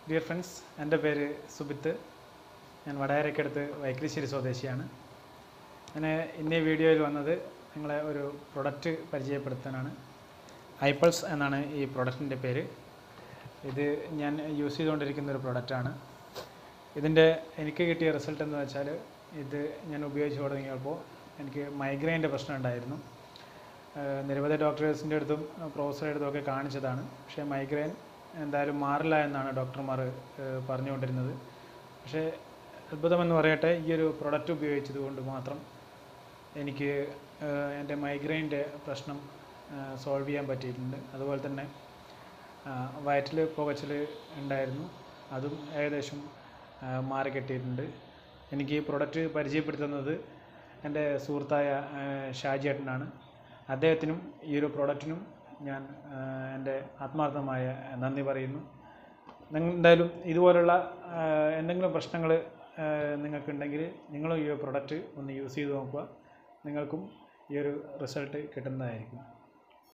dear friends എൻ്റെ പേര് സുബിത്ത് ഞാൻ വടകരക്കടുത്ത് വൈക്രിശ്ശേരി സ്വദേശിയാണ് ഞാൻ ഇന്ന് ഈ വീഡിയോയിൽ വന്നത് നിങ്ങളെ ഒരു പ്രൊഡക്റ്റ് പരിചയപ്പെടുത്താനാണ് ഐപ്പൾസ് എന്നാണ് ഈ പ്രൊഡക്റ്റിൻ്റെ പേര് ഇത് ഞാൻ യൂസ് ചെയ്തുകൊണ്ടിരിക്കുന്ന ഒരു പ്രൊഡക്റ്റാണ് ഇതിൻ്റെ എനിക്ക് കിട്ടിയ റിസൾട്ട് എന്ന് വെച്ചാൽ ഇത് ഞാൻ ഉപയോഗിച്ച് തുടങ്ങിയപ്പോൾ എനിക്ക് മൈഗ്രെയിൻ്റെ പ്രശ്നം ഉണ്ടായിരുന്നു ഏഹ് നിരവധി ഡോക്ടേഴ്സിൻ്റെ അടുത്തും പ്രൊഫസറുടെ അടുത്തും ഒക്കെ കാണിച്ചതാണ് പക്ഷേ മൈഗ്രെയിൻ എന്തായാലും മാറില്ല എന്നാണ് ഡോക്ടർമാർ ഏഹ് പറഞ്ഞുകൊണ്ടിരുന്നത് പക്ഷേ അത്ഭുതമെന്ന് പറയട്ടെ ഈ ഒരു പ്രൊഡക്റ്റ് ഉപയോഗിച്ചത് കൊണ്ട് മാത്രം എനിക്ക് ഏഹ് എൻ്റെ മൈഗ്രെയിൻ്റെ പ്രശ്നം സോൾവ് ചെയ്യാൻ പറ്റിയിട്ടുണ്ട് അതുപോലെ തന്നെ വയറ്റിൽ പുകച്ചിൽ ഉണ്ടായിരുന്നു അതും ഏകദേശം ആ, മാറി കിട്ടിയിട്ടുണ്ട് എനിക്ക് ഈ പ്രൊഡക്റ്റ് പരിചയപ്പെടുത്തുന്നത് എൻ്റെ സുഹൃത്തായ ആ, ഷാജിയേട്ടനാണ് അദ്ദേഹത്തിനും ഈ ഒരു പ്രൊഡക്റ്റിനും ഞാൻ ആ, എൻ്റെ ആത്മാർത്ഥമായ നന്ദി പറയുന്നു നിങ്ങൾ എന്തായാലും ഇതുപോലുള്ള ആ, എന്തെങ്കിലും പ്രശ്നങ്ങൾ നിങ്ങൾക്കുണ്ടെങ്കിൽ നിങ്ങളും ഈ ഒരു പ്രൊഡക്റ്റ് ഒന്ന് യൂസ് ചെയ്ത് നോക്കുക നിങ്ങൾക്കും ഈ ഒരു റിസൾട്ട് കിട്ടുന്നതായിരിക്കും